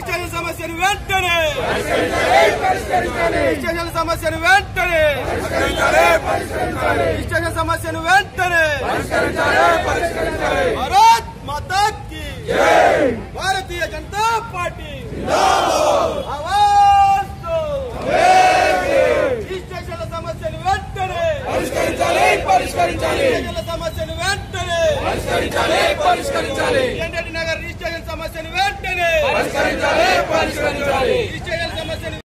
Station సమస్యను వెంటనే station సమస్యను వెంటనే స్టేషన్ సమస్యను వెంటనే భారత్ మాతా కి భారతీయ జనతా పార్టీ ఆవాజ్ దో. ఈ స్టేషన్ల సమస్యను వెంటనే స్టేషన్ల సమస్యను వెంటనే పరిష్కరించాలి పరిష్కరించాలి ఎన్రెడ్డి నగర్ రిజిస్ట్రేషన్ సమస్యను వెంటనే పరిష్కరించాలి పరిష్కరించాలి రిజిస్ట్రేషన్